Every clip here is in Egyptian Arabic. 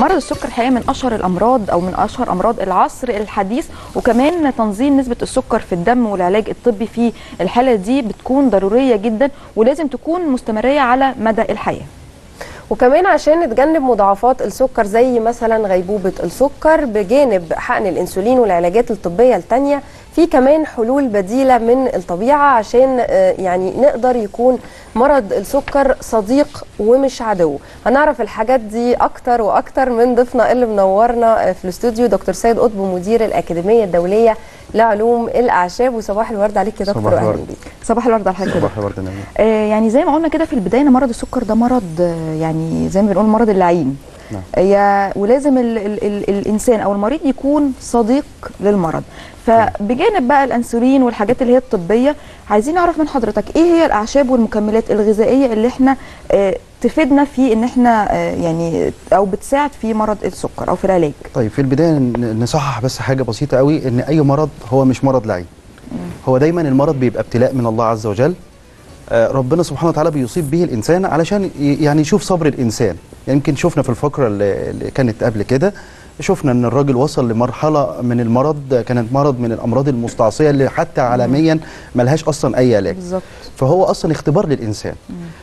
مرض السكر الحقيقه من اشهر الامراض او من اشهر امراض العصر الحديث وكمان تنظيم نسبه السكر في الدم والعلاج الطبي في الحاله دي بتكون ضروريه جدا ولازم تكون مستمريه على مدى الحياه وكمان عشان نتجنب مضاعفات السكر زي مثلا غيبوبة السكر بجانب حقن الأنسولين والعلاجات الطبية التانية في كمان حلول بديلة من الطبيعة عشان آه، يعني نقدر يكون مرض السكر صديق ومش عدو هنعرف الحاجات دي أكتر وأكتر من ضيفنا اللي منورنا آه، في الاستوديو دكتور سيد قطب مدير الأكاديمية الدولية لعلوم الأعشاب وصباح الورد عليك يا دكتور صباح وأهلا الورد. بيك صباح الورد على حضرتك يا صباح دكتور. الورد نعم. آه، يعني زي ما قلنا كده في البدايه إن مرض السكر ده مرض آه، يعني زي ما بنقول مرض اللعين نعم. هي ولازم ال ال ال الانسان او المريض يكون صديق للمرض فبجانب بقى الانسولين والحاجات اللي هي الطبيه عايزين نعرف من حضرتك ايه هي الاعشاب والمكملات الغذائيه اللي احنا آه، تفيدنا في ان احنا آه، يعني او بتساعد في مرض السكر او في العلاج طيب في البدايه ن- نصحح بس حاجه بسيطه قوي ان اي مرض هو مش مرض لعين هو دايما المرض بيبقى ابتلاء من الله عز وجل آه، ربنا سبحانه وتعالى بيصيب به الانسان علشان ي- يعني يشوف صبر الانسان يعني يمكن شفنا في الفقره اللي اللي كانت قبل كده شفنا ان الراجل وصل لمرحله من المرض كانت مرض من الامراض المستعصيه اللي حتى عالميا ملهاش اصلا اي علاج بالظبط فهو اصلا اختبار للانسان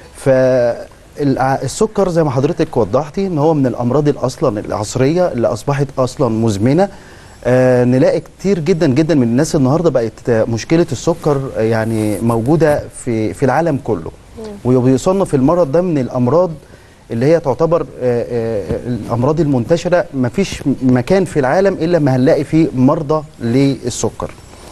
فالسكر زي ما حضرتك وضحتي ان هو من الامراض اصلا العصريه اللي اصبحت اصلا مزمنه آه نلاقي كتير جدا جدا من الناس النهارده بقت آه، مشكله السكر آه، يعني موجوده في في العالم كله وبيصنف المرض ده من الامراض اللي هي تعتبر آه، آه، الامراض المنتشره ما فيش مكان في العالم الا ما هنلاقي فيه مرضى للسكر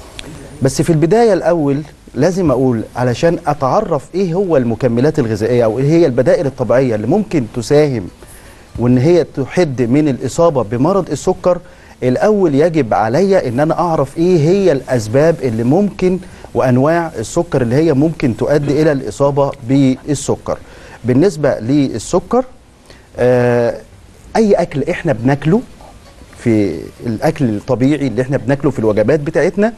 بس في البداية الأول لازم أقول علشان أتعرف إيه هو المكملات الغذائية أو إيه هي البدائل الطبيعية اللي ممكن تساهم وإن هي تحد من الإصابة بمرض السكر الأول يجب عليا إن أنا أعرف إيه هي الأسباب اللي ممكن وأنواع السكر اللي هي ممكن تؤدي إلى الإصابة بالسكر بالنسبة للسكر آه أي أكل إحنا بناكله في الأكل الطبيعي اللي إحنا بناكله في الوجبات بتاعتنا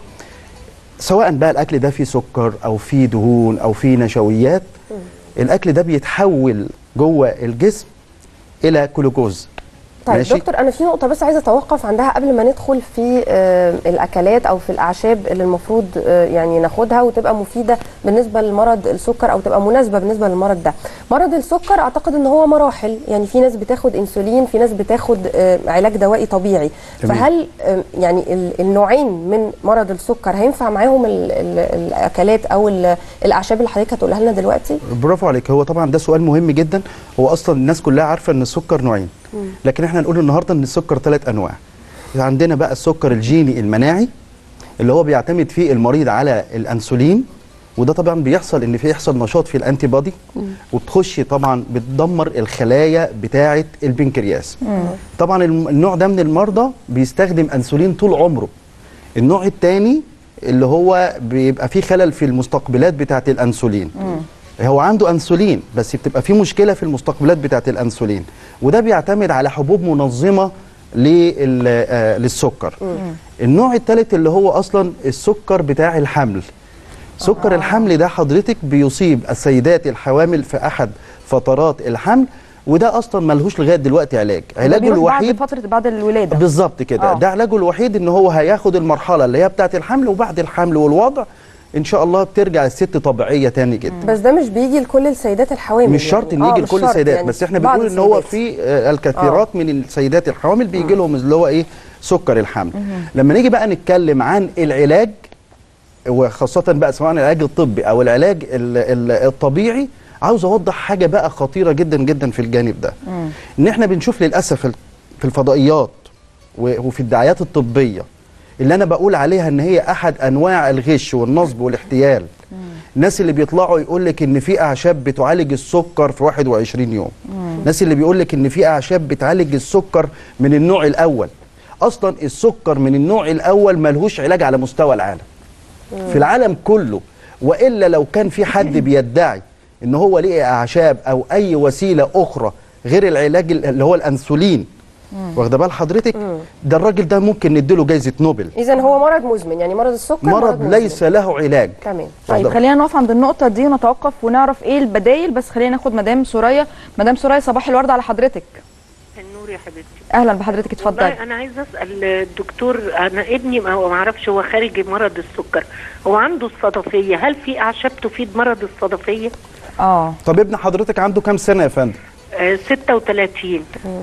سواء بقى الاكل ده فيه سكر او فيه دهون او فيه نشويات الاكل ده بيتحول جوه الجسم الى جلوكوز طيب ماشي؟ دكتور انا في نقطه بس عايزه اتوقف عندها قبل ما ندخل في آه، الاكلات او في الاعشاب اللي المفروض آه، يعني ناخدها وتبقى مفيده بالنسبه لمرض السكر او تبقى مناسبه بالنسبه للمرض ده مرض السكر اعتقد ان هو مراحل يعني في ناس بتاخد انسولين في ناس بتاخد آه، علاج دوائي طبيعي تمام. فهل آه، يعني ال- النوعين من مرض السكر هينفع معاهم ال- ال- الاكلات او ال- الاعشاب اللي حضرتك هتقولها لنا دلوقتي برافو عليك هو طبعا ده سؤال مهم جدا هو اصلا الناس كلها عارفه ان السكر نوعين لكن احنا هنقول النهارده ان السكر ثلاث انواع عندنا بقى السكر الجيني المناعي اللي هو بيعتمد فيه المريض على الانسولين وده طبعا بيحصل ان في يحصل نشاط في الانتي بودي وبتخش طبعا بتدمر الخلايا بتاعه البنكرياس طبعا الم- النوع ده من المرضى بيستخدم انسولين طول عمره النوع الثاني اللي هو بيبقى فيه خلل في المستقبلات بتاعه الانسولين هو عنده انسولين بس بتبقى فيه مشكله في المستقبلات بتاعه الانسولين وده بيعتمد على حبوب منظمه لل- آه، للسكر النوع الثالث اللي هو اصلا السكر بتاع الحمل سكر الحمل ده حضرتك بيصيب السيدات الحوامل في احد فترات الحمل وده اصلا ملهوش لغايه دلوقتي علاج علاجه بيروح الوحيد بعد فتره بعد الولاده بالظبط كده آه. ده علاجه الوحيد ان هو هياخد المرحله اللي هي بتاعه الحمل وبعد الحمل والوضع ان شاء الله بترجع الست طبيعيه تاني جدا بس ده مش بيجي لكل السيدات الحوامل مش شرط ان يعني. يجي مش لكل شرط السيدات يعني بس احنا بعض بنقول ان هو السيدات. في آه، الكثيرات من السيدات الحوامل بيجي لهم اللي هو ايه سكر الحمل لما نيجي بقى نتكلم عن العلاج وخاصة بقى سواء العلاج الطبي أو العلاج ال- ال- الطبيعي عاوز أوضح حاجة بقى خطيرة جدا جدا في الجانب ده إن إحنا بنشوف للأسف ال- في الفضائيات و- وفي الدعايات الطبية اللي أنا بقول عليها إن هي أحد أنواع الغش والنصب والاحتيال الناس اللي بيطلعوا يقول لك ان في اعشاب بتعالج السكر في 21 يوم الناس اللي بيقول لك ان في اعشاب بتعالج السكر من النوع الاول اصلا السكر من النوع الاول ملهوش علاج على مستوى العالم في العالم كله والا لو كان في حد بيدعي ان هو ليه اعشاب او اي وسيله اخرى غير العلاج اللي هو الانسولين واخده بال حضرتك ده الراجل ده ممكن نديله جايزه نوبل اذا هو مرض مزمن يعني مرض السكر مرض مزمن. ليس له علاج تمام طيب اتفضل. خلينا نقف عند النقطة دي ونتوقف ونعرف ايه البدايل بس خلينا ناخد مدام سوريا مدام سوريا صباح الورد على حضرتك النور نور يا حبيبتي اهلا بحضرتك اتفضلي والله انا عايزه اسال الدكتور انا ابني ما هو ما اعرفش هو خارج مرض السكر هو عنده الصدفيه هل في اعشاب تفيد مرض الصدفيه اه طب ابن حضرتك عنده كام سنه يا فندم آه 36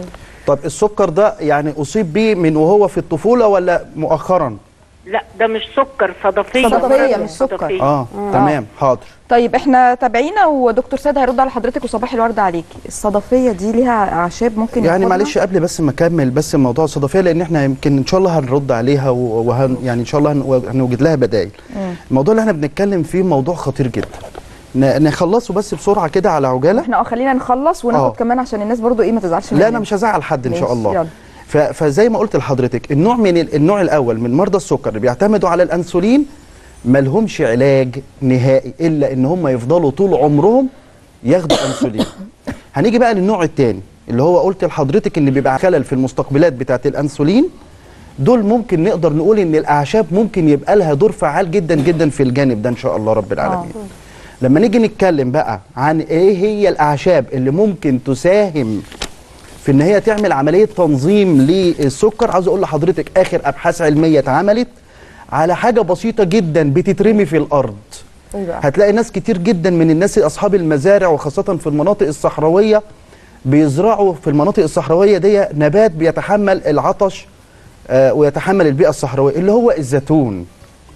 طب السكر ده يعني اصيب بيه من وهو في الطفوله ولا مؤخرا لا ده مش سكر صدفيه صدفية، مرض مش سكر. الصدفية. اه تمام حاضر طيب احنا تابعينا ودكتور سيد هيرد على حضرتك وصباح الورد عليكي الصدفيه دي ليها اعشاب ممكن يعني ياخدها؟ معلش قبل بس ما اكمل بس موضوع الصدفيه لان احنا يمكن ان شاء الله هنرد عليها و- وهن يعني ان شاء الله هن- هنوجد لها بدائل الموضوع اللي احنا بنتكلم فيه موضوع خطير جدا ن- نخلصه بس بسرعه كده على عجاله احنا اه خلينا نخلص وناخد آه. كمان عشان الناس برضو ايه ما تزعلش لا مننا. انا مش هزعل حد ان شاء ماشي، الله يلا. ف- فزي ما قلت لحضرتك النوع من ال- النوع الاول من مرضى السكر اللي بيعتمدوا على الانسولين ما لهمش علاج نهائي الا ان هم يفضلوا طول عمرهم ياخدوا انسولين هنيجي بقى للنوع الثاني اللي هو قلت لحضرتك ان بيبقى خلل في المستقبلات بتاعه الانسولين دول ممكن نقدر نقول ان الاعشاب ممكن يبقى لها دور فعال جدا جدا في الجانب ده ان شاء الله رب العالمين لما نيجي نتكلم بقى عن ايه هي الاعشاب اللي ممكن تساهم في ان هي تعمل عمليه تنظيم للسكر عاوز اقول لحضرتك اخر ابحاث علميه اتعملت على حاجه بسيطه جدا بتترمي في الارض ايه بقى هتلاقي ناس كتير جدا من الناس اصحاب المزارع وخاصه في المناطق الصحراويه بيزرعوا في المناطق الصحراويه دي نبات بيتحمل العطش آه ويتحمل البيئه الصحراويه اللي هو الزيتون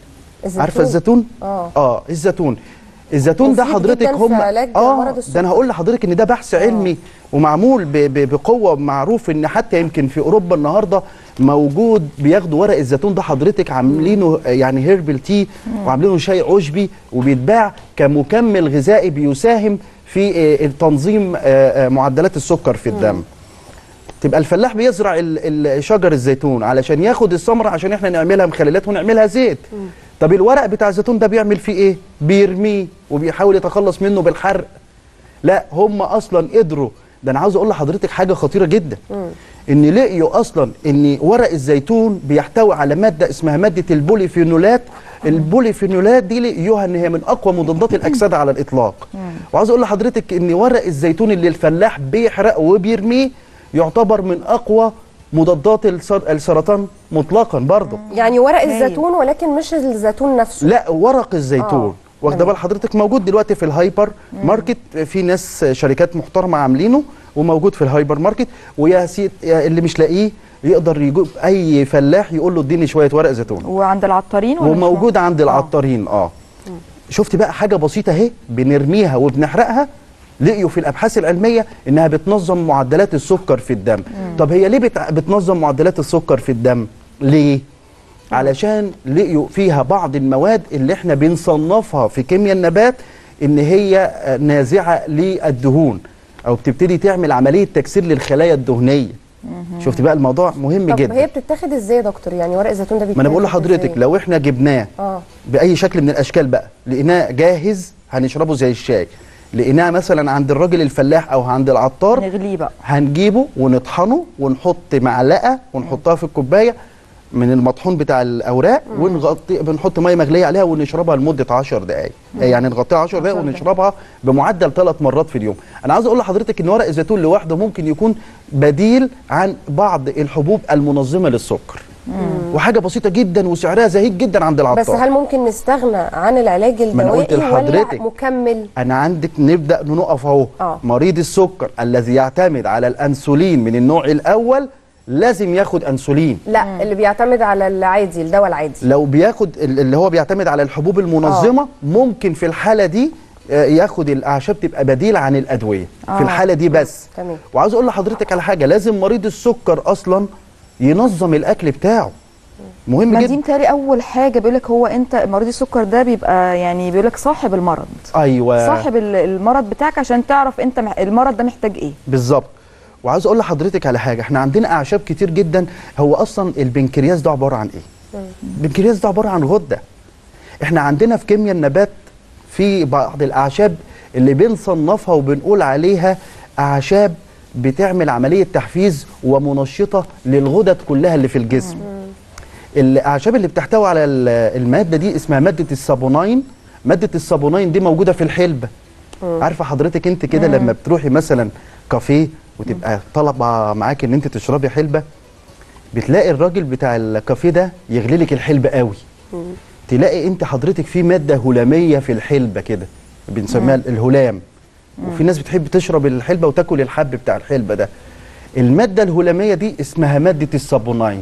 عارفه الزيتون اه اه الزيتون الزيتون ده مفيد حضرتك جداً في هم علاج اه مرض ده السكر. انا هقول لحضرتك ان ده بحث علمي ومعمول ب ب بقوه معروف ان حتى يمكن في اوروبا النهارده موجود بياخدوا ورق الزيتون ده حضرتك عاملينه آه، يعني هيربل تي وعاملينه شاي عشبي وبيتباع كمكمل غذائي بيساهم في آه، تنظيم آه، آه، معدلات السكر في الدم تبقى الفلاح بيزرع ال- ال- شجر الزيتون علشان ياخد الثمره عشان احنا نعملها مخللات ونعملها زيت طب الورق بتاع الزيتون ده بيعمل فيه ايه بيرميه وبيحاول يتخلص منه بالحرق لا هم اصلا قدروا ده انا عاوز اقول لحضرتك حاجه خطيره جدا ان لقيوا اصلا ان ورق الزيتون بيحتوي على ماده اسمها ماده البوليفينولات البوليفينولات دي لقيوها ان هي من اقوى مضادات الاكسده على الاطلاق وعاوز اقول لحضرتك ان ورق الزيتون اللي الفلاح بيحرقه وبيرميه يعتبر من اقوى مضادات السر- السرطان مطلقا برضه يعني ورق هايل. الزيتون ولكن مش الزيتون نفسه لا ورق الزيتون آه. واخده بال حضرتك موجود دلوقتي في الهايبر ماركت في ناس شركات محترمه عاملينه وموجود في الهايبر ماركت ويا سيد يا اللي مش لاقيه يقدر يجيب اي فلاح يقول له اديني شويه ورق زيتون وعند العطارين ولا مش وموجود عند آه. العطارين اه شفت بقى حاجه بسيطه اهي بنرميها وبنحرقها لقيوا في الابحاث العلميه انها بتنظم معدلات السكر في الدم طب هي ليه بتع- بتنظم معدلات السكر في الدم ليه علشان لقيوا فيها بعض المواد اللي احنا بنصنفها في كيمياء النبات ان هي آه، نازعه للدهون او بتبتدي تعمل عمليه تكسير للخلايا الدهنيه شفت بقى الموضوع مهم طب جدا هي بتتاخد ازاي يا دكتور يعني ورق الزيتون ده ما انا بقول بيتاخد لحضرتك إزاي؟ لو احنا جبناه اه باي شكل من الاشكال بقى لقيناه جاهز هنشربه زي الشاي لقيناه مثلا عند الراجل الفلاح او عند العطار نغليه بقى هنجيبه ونطحنه ونحط معلقه ونحطها في الكوبايه من المطحون بتاع الاوراق ونغطي بنحط ميه مغليه عليها ونشربها لمده 10 دقائق يعني نغطيها 10 دقائق ونشربها بمعدل ثلاث مرات في اليوم انا عاوز اقول لحضرتك ان ورق الزيتون لوحده ممكن يكون بديل عن بعض الحبوب المنظمه للسكر وحاجه بسيطه جدا وسعرها زهيد جدا عند العطار بس هل ممكن نستغنى عن العلاج ما أنا قلت الدوائي ولا لحضرتك. مكمل انا عندك نبدا نقف اهو آه. مريض السكر الذي يعتمد على الانسولين من النوع الاول لازم ياخد انسولين لا اللي بيعتمد على العادي الدواء العادي لو بياخد ال- اللي هو بيعتمد على الحبوب المنظمه ممكن في الحاله دي آه، ياخد الاعشاب تبقى بديل عن الادويه آه. في الحاله دي بس تمام. وعاوز اقول لحضرتك على حاجه لازم مريض السكر اصلا ينظم الاكل بتاعه مهم ما دي جدا متهيألي اول حاجه بيقول لك هو انت مريض السكر ده بيبقى يعني بيقول لك صاحب المرض ايوه صاحب ال- المرض بتاعك عشان تعرف انت مح- المرض ده محتاج ايه بالظبط وعاوز اقول لحضرتك على حاجه احنا عندنا اعشاب كتير جدا هو اصلا البنكرياس ده عباره عن ايه البنكرياس ده عباره عن غده احنا عندنا في كيمياء النبات في بعض الاعشاب اللي بنصنفها وبنقول عليها اعشاب بتعمل عمليه تحفيز ومنشطه للغدد كلها اللي في الجسم الاعشاب اللي بتحتوي على ال- الماده دي اسمها ماده الصابوناين ماده الصابوناين دي موجوده في الحلبه عارفه حضرتك انت كده لما بتروحي مثلا كافيه وتبقى طالبه معاك ان انت تشربي حلبه بتلاقي الراجل بتاع الكافيه ده يغلي لك الحلبه قوي تلاقي انت حضرتك في ماده هلاميه في الحلبه كده بنسميها الهلام وفي ناس بتحب تشرب الحلبه وتاكل الحب بتاع الحلبه ده الماده الهلاميه دي اسمها ماده السابوناين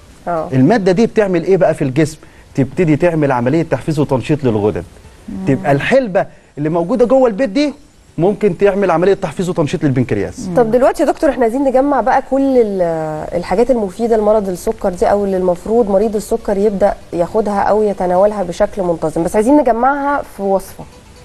اه الماده دي بتعمل ايه بقى في الجسم تبتدي تعمل عمليه تحفيز وتنشيط للغدد تبقى الحلبه اللي موجوده جوه البيت دي ممكن تعمل عمليه تحفيز وتنشيط للبنكرياس طب دلوقتي يا دكتور احنا عايزين نجمع بقى كل ال- الحاجات المفيده لمرض السكر دي او اللي المفروض مريض السكر يبدا ياخدها او يتناولها بشكل منتظم بس عايزين نجمعها في وصفه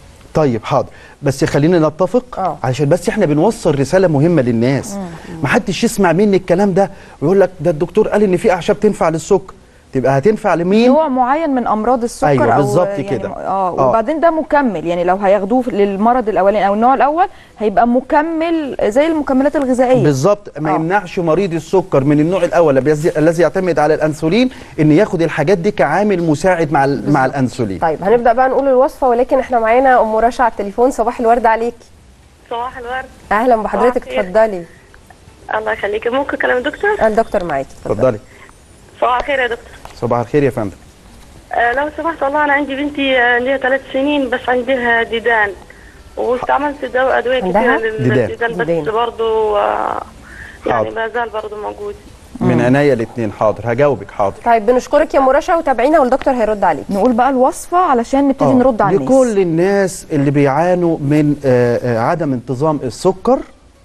طيب حاضر بس خلينا نتفق آه. عشان بس احنا بنوصل رساله مهمه للناس ما حدش يسمع مني الكلام ده ويقول لك ده الدكتور قال ان في اعشاب تنفع للسكر تبقى هتنفع لمين نوع معين من امراض السكر أيوة، او بالظبط يعني كده. اه آه. وبعدين ده مكمل يعني لو هياخدوه للمرض الاولاني او النوع الاول هيبقى مكمل زي المكملات الغذائيه بالظبط ما آه. يمنعش مريض السكر من النوع الاول الذي الذي يعتمد على الانسولين ان ياخد الحاجات دي كعامل مساعد مع ال- مع الانسولين طيب هنبدا بقى نقول الوصفه ولكن احنا معانا ام رشا على التليفون صباح الورد عليكي صباح الورد اهلا بحضرتك صباح الخير. اتفضلي الله يخليك ممكن كلام الدكتور الدكتور معاكي اتفضلي صباح الخير يا دكتور صباح الخير يا فندم آه لو سمحت والله انا عندي بنتي آه، عندها ثلاث سنين بس عندها ديدان واستعملت دواء ادويه عندها كثيره ديدان. للديدان ديدان. بس برضه آه يعني حاضر. ما زال برضه موجود من عينيا الاثنين حاضر هجاوبك حاضر طيب بنشكرك يا ام رشا وتابعينا والدكتور هيرد عليك نقول بقى الوصفه علشان نبتدي آه، نرد على الناس لكل الناس اللي بيعانوا من آه، آه، عدم انتظام السكر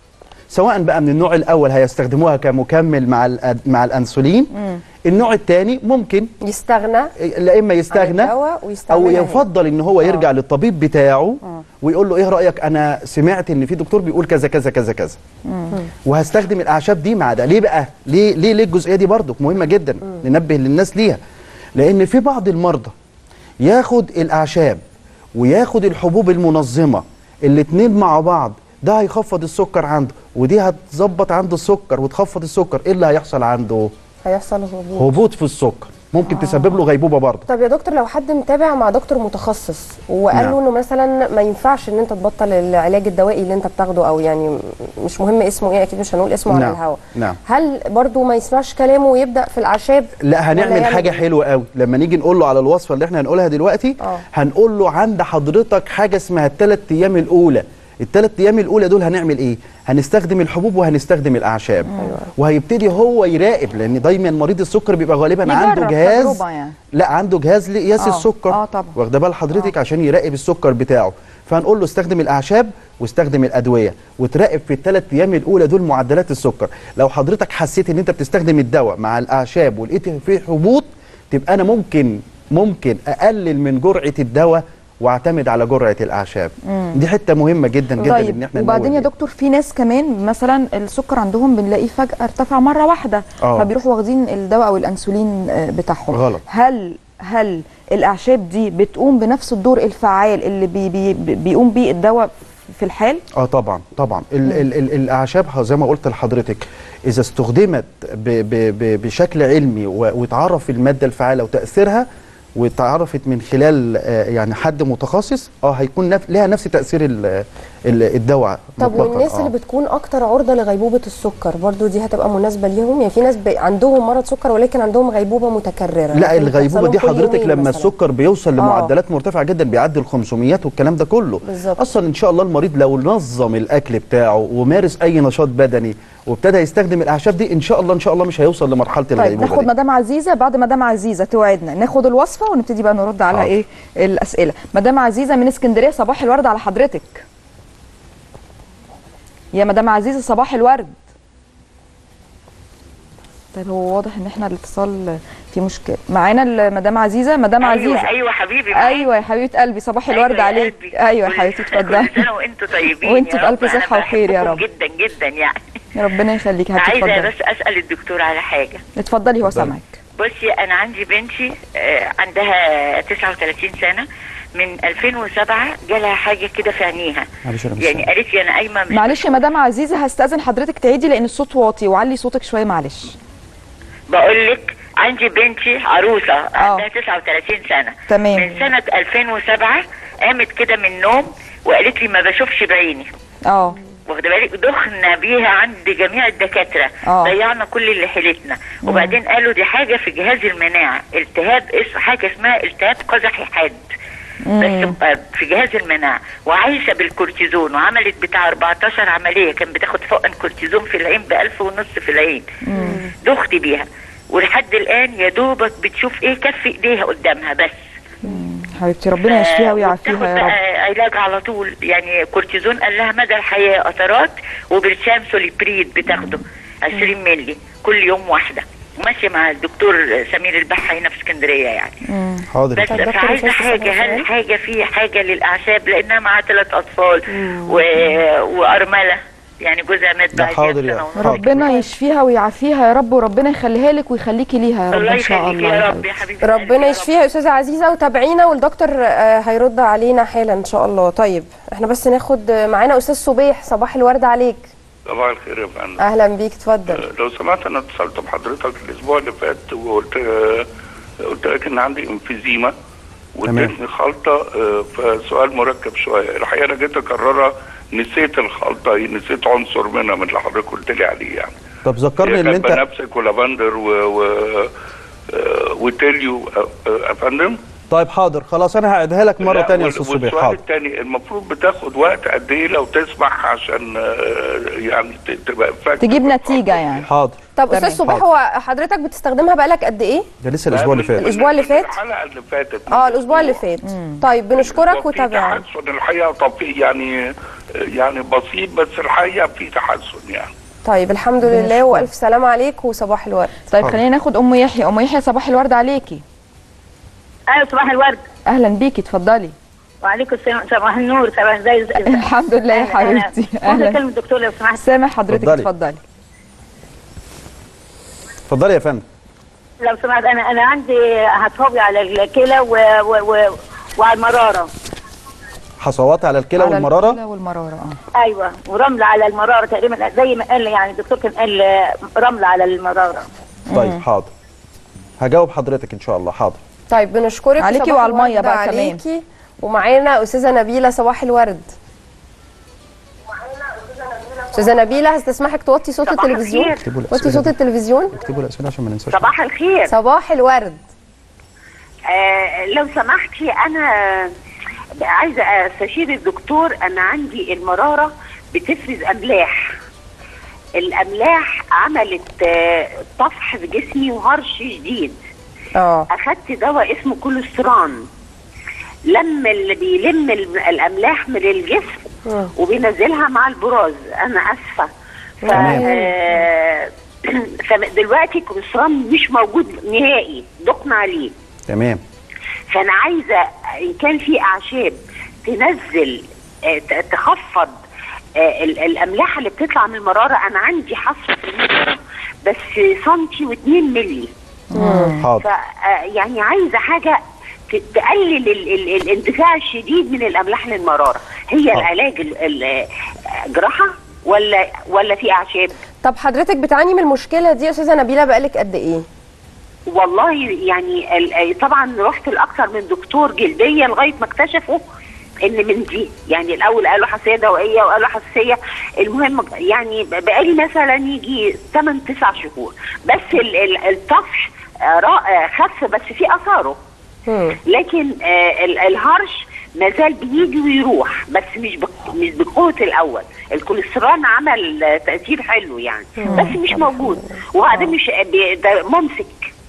سواء بقى من النوع الاول هيستخدموها كمكمل مع الأد- مع الانسولين النوع الثاني ممكن يستغنى لا اما يستغنى عن الدواء ويستعملها او هنا. يفضل ان هو يرجع للطبيب بتاعه ويقول له ايه رايك انا سمعت ان في دكتور بيقول كذا كذا كذا كذا وهستخدم الاعشاب دي مع ده ليه بقى ليه ليه ليه الجزئيه دي برضو مهمه جدا ننبه للناس ليها لان في بعض المرضى ياخد الاعشاب وياخد الحبوب المنظمه الاتنين مع بعض ده هيخفض السكر عنده ودي هتظبط عنده السكر وتخفض السكر ايه اللي هيحصل عنده هيحصل هبوط هبوط في السكر ممكن تسبب له غيبوبه برضه طب يا دكتور لو حد متابع مع دكتور متخصص وقال نعم. له انه مثلا ما ينفعش ان انت تبطل العلاج الدوائي اللي انت بتاخده او يعني مش مهم اسمه ايه اكيد مش هنقول اسمه على نعم. الهواء نعم. هل برضو ما يسمعش كلامه ويبدا في الاعشاب لا ولا هنعمل يعمل حاجه إيه؟ حلوه قوي لما نيجي نقول له على الوصفه اللي احنا هنقولها دلوقتي آه. هنقول له عند حضرتك حاجه اسمها الثلاث ايام الاولى الثلاث ايام الاولى دول هنعمل ايه هنستخدم الحبوب وهنستخدم الاعشاب وهيبتدي هو يراقب لان دايما مريض السكر بيبقى غالبا يجرب عنده جهاز تجربة يعني. لا عنده جهاز لقياس آه. السكر آه طبعا. واخده بال حضرتك عشان يراقب السكر بتاعه فهنقول له استخدم الاعشاب واستخدم الادويه وتراقب في الثلاث ايام الاولى دول معدلات السكر لو حضرتك حسيت ان انت بتستخدم الدواء مع الاعشاب ولقيت فيه هبوط تبقى انا ممكن ممكن اقلل من جرعه الدواء واعتمد على جرعه الاعشاب دي حته مهمه جدا جدا ان طيب احنا وبعدين يا ننوه دكتور في ناس كمان مثلا السكر عندهم بنلاقيه فجأة ارتفع مرة واحدة آه. فبيروحوا واخدين الدواء او الانسولين آه، بتاعهم غلط. هل هل الاعشاب دي بتقوم بنفس الدور الفعال اللي بي بي بيقوم بيه الدواء في الحال اه طبعا طبعا ال ال ال الاعشاب ه- زي ما قلت لحضرتك اذا استخدمت ب ب ب بشكل علمي و- واتعرف الماده الفعاله وتاثيرها واتعرفت من خلال آه، يعني حد متخصص اه هيكون نف لها نفس تاثير ال ال الدواء طب مطلقاً، والناس آه. اللي بتكون اكتر عرضه لغيبوبه السكر برضو دي هتبقى مناسبه ليهم يعني في ناس بي عندهم مرض سكر ولكن عندهم غيبوبه متكرره لا ممكن الغيبوبه تحصل دي لهم كل حضرتك يومين لما مثلاً. السكر بيوصل آه. لمعدلات مرتفعه جدا بيعدي ال 500 والكلام ده كله بالظبط. اصلا ان شاء الله المريض لو نظم الاكل بتاعه ومارس اي نشاط بدني وابتدى يستخدم الاعشاب دي ان شاء الله ان شاء الله مش هيوصل لمرحله طيب الغيبوبه ناخد دي. مدام عزيزه بعد مدام عزيزه توعدنا ناخد الوصفه ونبتدي بقى نرد على حاضر. ايه الاسئله مدام عزيزه من اسكندريه صباح الورد على حضرتك يا مدام عزيزه صباح الورد طيب هو واضح ان احنا الاتصال في مشكله معانا ال- مدام عزيزه مدام ايوه عزيزه ايوه حبيبي معاك. ايوه يا حبيبه قلبي صباح أيوة الورد يا عليك قلبي. ايوه يا كل- حبيبتي كل اتفضلي سنه وانتوا طيبين وانت يا بألف رب. أنا صحة وخير يا بحبكم رب. جدا جدا يعني ربنا يخليك يا حبيبتي عايزه اتفضلي بس اسال الدكتور على حاجه اتفضلي هو سامعك بصي انا عندي بنتي آه، عندها 39 سنه من 2007 جالها حاجه كده في عينيها معلش أنا مش يعني قالت لي انا قايمه مش معلش يا مدام عزيزه هستاذن حضرتك تعيدي لان الصوت واطي وعلي صوتك شويه معلش بقول لك عندي بنتي عروسه عندها 39 سنه تمام. من سنه 2007 قامت كده من النوم وقالت لي ما بشوفش بعيني اه واخده بالك دخنا بيها عند جميع الدكاتره آه. ضيعنا كل اللي حيلتنا وبعدين قالوا دي حاجه في جهاز المناعه التهاب اس حاجه اسمها التهاب قزحي حاد بس بقى في جهاز المناعه وعايشه بالكورتيزون وعملت بتاع 14 عمليه كان بتاخد حقن كورتيزون في العين ب 1000 ونص في العين دخت بيها ولحد الان يا دوبك بتشوف ايه كف ايديها قدامها بس حبيبتي ربنا يشفيها ويعافيها وبتاخد يا رب بقى علاج على طول يعني كورتيزون قال لها مدى الحياه قطرات وبرشام سوليبريد بتاخده 20 مللي كل يوم واحده ماشيه مع الدكتور سمير البحة هنا في اسكندريه يعني حاضر بس طب دكتور فعايزه أستاذ حاجه سؤال؟ هل حاجه في حاجه للاعشاب لانها معاها ثلاث اطفال و... وارمله يعني جوزها مات لا بعد حاضر يا- سنه ونص. حاضر. ربنا يشفيها ويعافيها يا رب وربنا يخليها لك ويخليكي ليها يا رب الله ان شاء يخليك الله يا يا رب حبيبتي. يا حبيبتي قلبي ربنا يا رب. يشفيها يا استاذه عزيزه وتابعينا والدكتور آه، هيرد علينا حالا ان شاء الله طيب احنا بس ناخد آه، معانا استاذ صبيح صباح الورد عليك صباح الخير يا فندم اهلا بيك اتفضل آه، لو سمحت انا اتصلت بحضرتك الاسبوع اللي فات وقلت قلت لك ان عندي انفيزيما واديتني خلطه آه، فسؤال مركب شويه الحقيقه انا جيت اكررها نسيت الخلطه نسيت عنصر منها من اللي حضرتك قلت لي عليه يعني طب ذكرني هي ان كانت انت بنفسك ولافندر و, و... آه، وتيليو آه، آه، يا فندم طيب حاضر خلاص انا هعيدها لك مره لا، تانية يا وال- استاذ صبيح والسؤال حاضر الثاني المفروض بتاخد وقت قد ايه لو تسمح عشان آه، يعني ت- تبقى effective تجيب في نتيجه الخلطة يعني حاضر طب تمام، استاذ صبيح حاضر. هو حضرتك بتستخدمها بقالك قد ايه ده لسه الاسبوع اللي فات الأسبوع اللي فات؟ الحلقه اللي فاتت اه الاسبوع اللي فات طيب بنشكرك وفي وتابعنا تحسن الحقيقه طب في يعني يعني بسيط بس الحقيقه في تحسن يعني طيب الحمد لله والف سلام عليك وصباح الورد طيب حاضر. خلينا ناخد ام يحيى ام يحيى صباح الورد عليكي ايوه صباح الورد اهلا بيكي اتفضلي وعليكم السلام صباح النور صباح ازاي الحمد لله يا حبيبتي اهلا اهلا كلمه الدكتور لو سمحت سامع حضرتك اتفضلي. اتفضلي اتفضلي يا فندم لو سمحت انا انا عندي هتفوبي على الكلى و... و... و... وعلى المراره حصوات على الكلى على والمراره الكلى والمراره اه ايوه ورمله على المراره تقريبا زي ما قال يعني الدكتور كان قال رمله على المراره طيب حاضر هجاوب حضرتك ان شاء الله حاضر طيب بنشكرك عليكي وصباح وعلى المية الورد بقى كمان. عليكي ومعانا استاذه نبيله صباح الورد استاذه نبيله هستسمحك توطي صوت صباح التلفزيون الخير. اكتبوا وطي الاسئله صوت دي. التلفزيون اكتبوا الاسئله عشان ما ننساش صباح الخير صباح الورد آه لو سمحتي انا عايزه استشير الدكتور انا عندي المراره بتفرز املاح الاملاح عملت آه، طفح في جسمي وهرش شديد اه اخدت دواء اسمه كوليستران لما اللي بيلم ال- الاملاح من الجسم وبينزلها مع البراز انا اسفه ف تمام. آه، فدلوقتي الكوليسترول مش موجود نهائي دقنا عليه تمام فانا عايزه ان كان في اعشاب تنزل آه، ت- تخفض آه، ال- الاملاح اللي بتطلع من المراره انا عندي حصوه في المراره بس سنتي واتنين ملي ف حاضر آه، يعني عايزه حاجه ت- تقلل ال- ال- الاندفاع الشديد من الاملاح للمراره هي آه. العلاج ال- ال- آه، جراحه ولا ولا في اعشاب طب حضرتك بتعاني من المشكله دي يا استاذه نبيله بقالك قد ايه والله يعني ال- آه، طبعا رحت لاكثر من دكتور جلديه لغايه ما اكتشفوا ان من دي يعني الاول قالوا حساسيه دوائيه وقالوا حساسيه المهم يعني بقالي مثلا يجي 8 9 شهور بس ال- ال- الطفح آه، را- آه، خف بس في اثاره مم. لكن آه ال- الهرش ما زال بيجي ويروح بس مش بق- مش بقوه الاول الكوليسترول عمل آه، تاثير حلو يعني بس مش موجود وبعدين مش بي- ده ممسك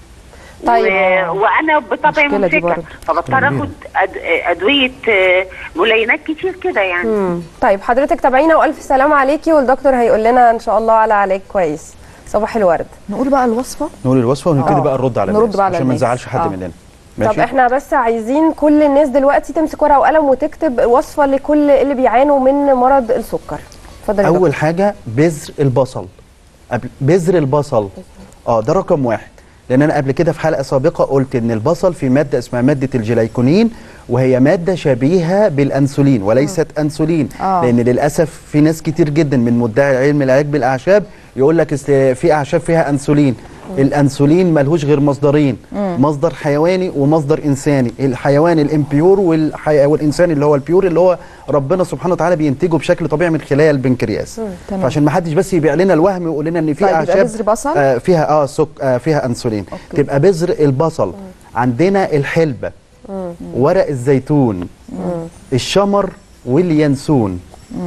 طيب. و... وانا بطبعي المشكلة دي ممسكه برضه. فبضطر اخد أد... ادويه آه، ملينات كتير كده يعني مم. طيب حضرتك تابعينا والف سلام عليكي والدكتور هيقول لنا ان شاء الله على علاج كويس صباح الورد نقول بقى الوصفه نقول الوصفه ونبتدي آه. بقى نرد على نرد الناس بقى على عشان ما الناس. نزعلش حد آه. مننا طب احنا بس عايزين كل الناس دلوقتي تمسك ورقه وقلم وتكتب وصفه لكل اللي بيعانوا من مرض السكر اتفضل يا دكتور. اول حاجه بذر البصل قبل بذر البصل اه ده رقم واحد لان انا قبل كده في حلقه سابقه قلت ان البصل في ماده اسمها ماده الجلايكونين وهي ماده شبيهه بالانسولين وليست انسولين آه. لان للاسف في ناس كتير جدا من مدعي علم العلاج بالاعشاب يقول لك است- في اعشاب فيها انسولين الانسولين ملهوش غير مصدرين مصدر حيواني ومصدر انساني الحيوان الامبيور والحي... والانساني اللي هو البيور اللي هو ربنا سبحانه وتعالى بينتجه بشكل طبيعي من خلال البنكرياس تمام. فعشان ما حدش بس يبيع لنا الوهم ويقول لنا ان في طيب، يبقى اعشاب بذر بصل؟ آه فيها اه سك آه فيها انسولين أوكي. تبقى بذر البصل عندنا الحلبه ورق الزيتون الشمر واليانسون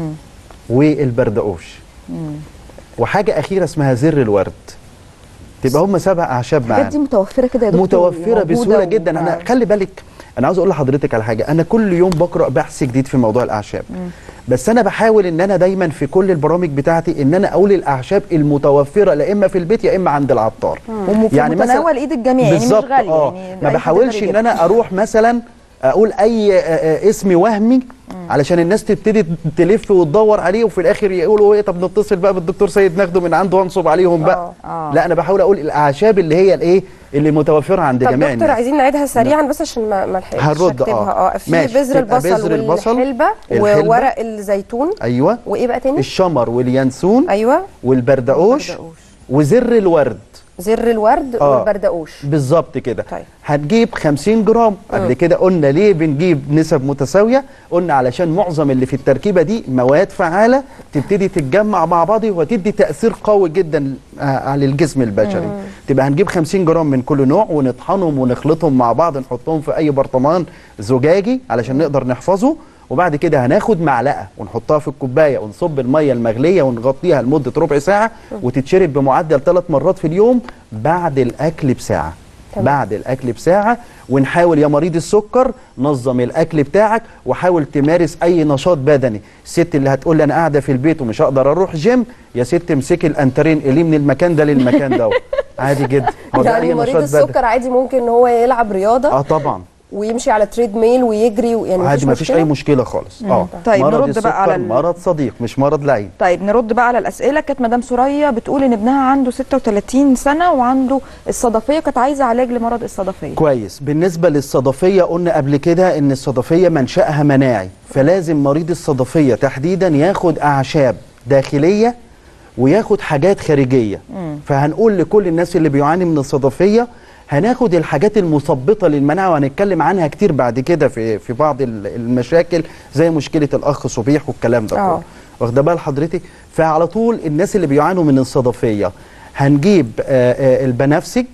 والبردقوش وحاجه اخيره اسمها زر الورد تبقى هم سبع اعشاب الحاجات دي معانا متوفره كده يا دكتور متوفره موجودة بسهوله و- جدا انا آه. خلي بالك انا عاوز اقول لحضرتك على حاجه انا كل يوم بقرا بحث جديد في موضوع الاعشاب بس انا بحاول ان انا دايما في كل البرامج بتاعتي ان انا اقول الاعشاب المتوفره لا اما في البيت يا اما عند العطار وفي متناول ايد الجميع يعني مش بالظبط غالي اه يعني ما أي حد بحاولش يقدر ان يجيبها. انا اروح مثلا اقول اي آه، آه، اسم وهمي علشان الناس تبتدي تلف وتدور عليه وفي الاخر يقولوا ايه طب نتصل بقى بالدكتور سيد ناخده من عنده وانصب عليهم بقى آه. لا انا بحاول اقول الاعشاب اللي هي الايه اللي متوفره عند طب جميع دكتور الناس عايزين نعيدها سريعا بس عشان ما ما لحقتش هنرد، أكتبها. آه. اه في ماشي. بذر تبقى البصل بذر البصل، والحلبه الحلبة. وورق الزيتون ايوه وايه بقى تاني الشمر واليانسون ايوه والبردقوش والبردقوش. وزر الورد زر الورد آه. والبردقوش بالظبط كده طيب. هتجيب 50 جرام قبل كده قلنا ليه بنجيب نسب متساويه قلنا علشان معظم اللي في التركيبه دي مواد فعاله تبتدي تتجمع مع بعض وتدي تاثير قوي جدا آه، على الجسم البشري تبقى هنجيب 50 جرام من كل نوع ونطحنهم ونخلطهم مع بعض نحطهم في اي برطمان زجاجي علشان نقدر نحفظه وبعد كده هناخد معلقه ونحطها في الكوبايه ونصب الميه المغليه ونغطيها لمده ربع ساعه وتتشرب بمعدل ثلاث مرات في اليوم بعد الاكل بساعه تمام. بعد الاكل بساعه ونحاول يا مريض السكر نظم الاكل بتاعك وحاول تمارس اي نشاط بدني الست اللي هتقول لي انا قاعده في البيت ومش هقدر اروح جيم يا ست امسكي الانترين اللي من المكان ده للمكان ده عادي جدا هو ده يعني أي مريض نشاط بدني. السكر عادي ممكن ان هو يلعب رياضه اه طبعا ويمشي على تريد ميل ويجري و- يعني عادي ما فيش مشكلة؟ اي مشكله خالص اه طيب، مرض نرد السكر بقى على ال- مرض صديق مش مرض لعين طيب نرد بقى على الاسئله كانت مدام سوريا بتقول ان ابنها عنده 36 سنه وعنده الصدفيه كانت عايزه علاج لمرض الصدفيه كويس بالنسبه للصدفيه قلنا قبل كده ان الصدفيه منشاها مناعي فلازم مريض الصدفيه تحديدا ياخد اعشاب داخليه وياخد حاجات خارجيه فهنقول لكل الناس اللي بيعاني من الصدفيه هناخد الحاجات المثبطه للمناعه وهنتكلم عنها كتير بعد كده في في بعض ال- المشاكل زي مشكله اخ صبيح والكلام ده آه. كله واخده بال حضرتك فعلى طول الناس اللي بيعانوا من الصدفيه هنجيب آه، آه، البنفسج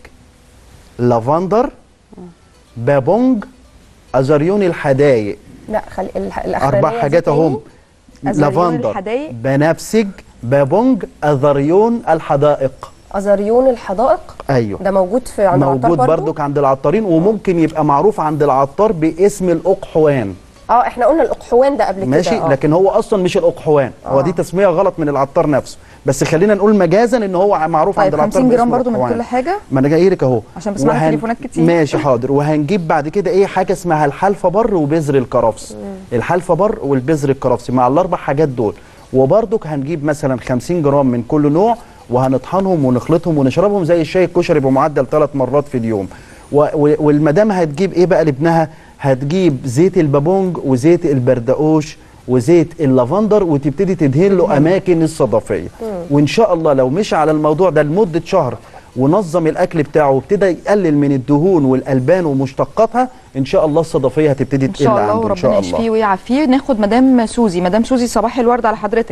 لافندر بابونج ازريون الحدايق لا خلي الح- الاخرانيه اربع دي حاجات تاني. اهم أزريون لافندر الحدايق. بنفسج بابونج ازريون الحدائق ازريون الحدائق ايوه ده موجود في عند العطار موجود برضو؟ بردك عند العطارين وممكن يبقى معروف عند العطار باسم الاقحوان اه احنا قلنا الاقحوان ده قبل ماشي كده آه. لكن هو اصلا مش الاقحوان هو دي تسميه غلط من العطار نفسه بس خلينا نقول مجازا ان هو معروف عند طيب العطار 50 جرام باسم برضو من الأقحوان. كل حاجه ما انا جاي لك اهو عشان بسمع وهن- تليفونات كتير. ماشي حاضر وهنجيب بعد كده ايه حاجه اسمها الحلفه بر وبذر الكرفس الحلفه بر والبذر الكرفسي مع الاربع حاجات دول وبرضك هنجيب مثلا 50 جرام من كل نوع وهنطحنهم ونخلطهم ونشربهم زي الشاي الكشري بمعدل ثلاث مرات في اليوم و- و- والمدام هتجيب ايه بقى لابنها هتجيب زيت البابونج وزيت البردقوش وزيت اللافندر وتبتدي تدهن له اماكن الصدفيه وان شاء الله لو مشي على الموضوع ده لمده شهر ونظم الاكل بتاعه وابتدى يقلل من الدهون والالبان ومشتقاتها ان شاء الله الصدفيه هتبتدي ان تقل شاء الله عنده ان وربنا شاء يشفيه الله ويعافيه ناخد مدام سوزي مدام سوزي صباح الورد على حضرتك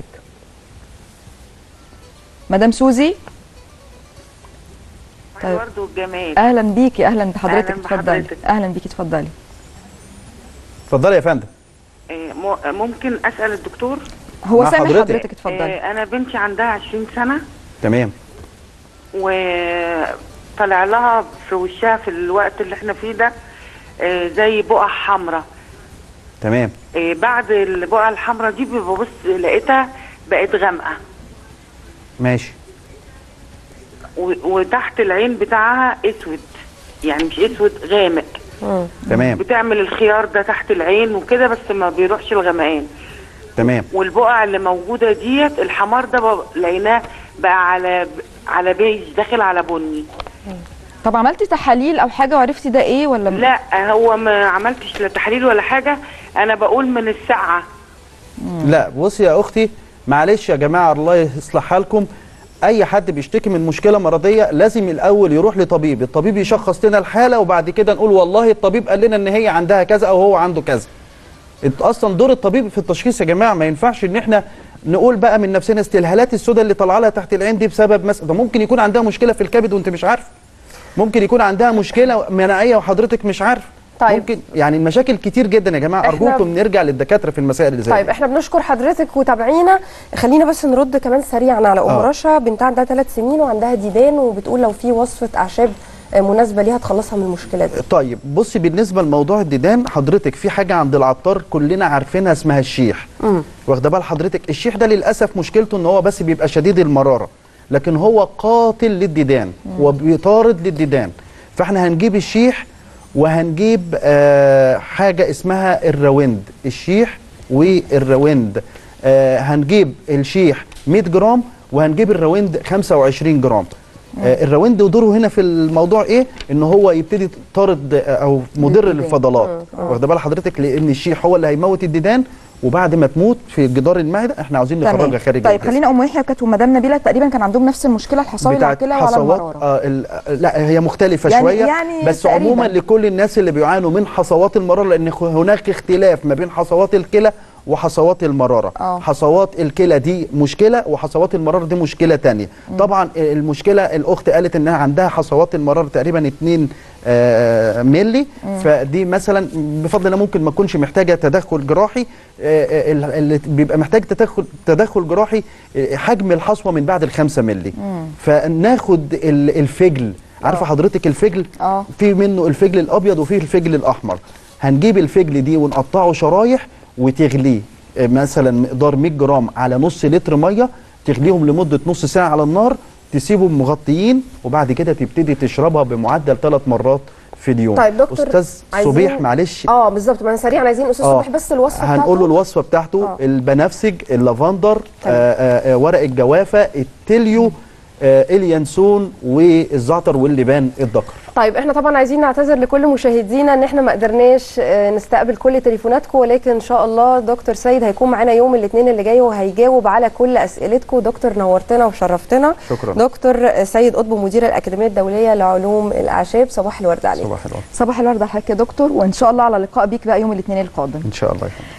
مدام سوزي طيب. الورد والجمال اهلا بيكي اهلا بحضرتك أهلاً اتفضلي بحضرتك. اهلا بيكي اتفضلي اتفضلي يا فندم إيه، مو- ممكن اسال الدكتور هو مع سامع حضرتك. حضرتك اتفضلي إيه، انا بنتي عندها 20 سنه تمام وطلع لها في وشها في الوقت اللي احنا فيه ده إيه، زي بقع حمراء تمام إيه، بعد البقع الحمراء دي ببص لقيتها بقت غامقه ماشي و- وتحت العين بتاعها اسود يعني مش اسود غامق تمام بتعمل الخيار ده تحت العين وكده بس ما بيروحش الغمقان تمام والبقع اللي موجوده ديت الحمار ده ب- لقيناه بقى على على بيج داخل على بني طب عملتي تحاليل او حاجه وعرفتي ده ايه ولا لا هو ما عملتش لا تحليل ولا حاجه انا بقول من الساعه لا بصي يا اختي معلش يا جماعه الله يصلح حالكم اي حد بيشتكي من مشكله مرضيه لازم الاول يروح لطبيب الطبيب يشخص لنا الحاله وبعد كده نقول والله الطبيب قال لنا ان هي عندها كذا او هو عنده كذا انت اصلا دور الطبيب في التشخيص يا جماعه ما ينفعش ان احنا نقول بقى من نفسنا استلهالات السوداء اللي طالعه لها تحت العين دي بسبب مثلا ده ممكن يكون عندها مشكله في الكبد وانت مش عارف ممكن يكون عندها مشكله مناعيه وحضرتك مش عارف طيب. ممكن يعني المشاكل كتير جدا يا جماعه إحنا- ارجوكم نرجع للدكاتره في المسائل اللي زي طيب دي. احنا بنشكر حضرتك وتابعينا خلينا بس نرد كمان سريعا على ام آه. رشا بنتها عندها ثلاث سنين وعندها ديدان وبتقول لو في وصفه اعشاب آه، مناسبه ليها تخلصها من المشكله دي طيب بصي بالنسبه لموضوع الديدان حضرتك في حاجه عند العطار كلنا عارفينها اسمها الشيح مم. واخده بال حضرتك الشيح ده للاسف مشكلته ان هو بس بيبقى شديد المراره لكن هو قاتل للديدان وبيطارد للديدان فاحنا هنجيب الشيح وهنجيب آه حاجه اسمها الروند الشيح والروند آه هنجيب الشيح 100 جرام وهنجيب الروند 25 جرام آه الروند دوره هنا في الموضوع ايه ان هو يبتدي طارد آه، او مضر للديدان. للفضلات مم. آه. واخده بال حضرتك لان الشيح هو اللي هيموت الديدان وبعد ما تموت في جدار المعده احنا عاوزين تمام. نخرجها خارج طيب الجسم. خلينا ام يحيى كانت ومدام نبيله تقريبا كان عندهم نفس المشكله الحصاوي اللي على بتاعت الكلى وعلى حصوات المراره آه ال- لا هي مختلفة يعني- شوية يعني بس تقريباً. عموما لكل الناس اللي بيعانوا من حصوات المرارة لأن خ- هناك اختلاف ما بين حصوات الكلى وحصوات المرارة آه. حصوات الكلى دي مشكلة وحصوات المرارة دي مشكلة تانية طبعا المشكلة الأخت قالت إنها عندها حصوات المرارة تقريبا 2 آه ملي فدي مثلا بفضل الله ممكن ما تكونش محتاجة تدخل جراحي آه، آه، ال- اللي بيبقى محتاج تدخل تدخل جراحي آه، حجم الحصوة من بعد الخمسة ملي فناخد ال- الفجل عارفه حضرتك الفجل اه في منه الفجل الابيض وفي الفجل الاحمر هنجيب الفجل دي ونقطعه شرايح وتغليه آه، مثلا مقدار 100 جرام على نص لتر ميه تغليهم لمده نص ساعه على النار تسيبهم مغطيين وبعد كده تبتدي تشربها بمعدل ثلاث مرات في اليوم طيب دكتور استاذ عايزين- صبيح معلش اه بالظبط ما انا سريعا عايزين استاذ آه. صبحي بس الوصفه هنقول له بتاعته. الوصفه بتاعته آه. البنفسج اللافندر آه آه آه ورق الجوافه التليو آه اليانسون والزعتر واللبان الذكر طيب احنا طبعا عايزين نعتذر لكل مشاهدينا ان احنا ما قدرناش آه، نستقبل كل تليفوناتكم ولكن ان شاء الله دكتور سيد هيكون معانا يوم الاثنين اللي جاي وهيجاوب على كل اسئلتكم دكتور نورتنا وشرفتنا شكرا دكتور سيد قطب مدير الاكاديميه الدوليه لعلوم الاعشاب صباح الورد عليك صباح الخير صباح الورد على حضرتك يا دكتور وان شاء الله على لقاء بيك بقى يوم الاثنين القادم ان شاء الله يا فندم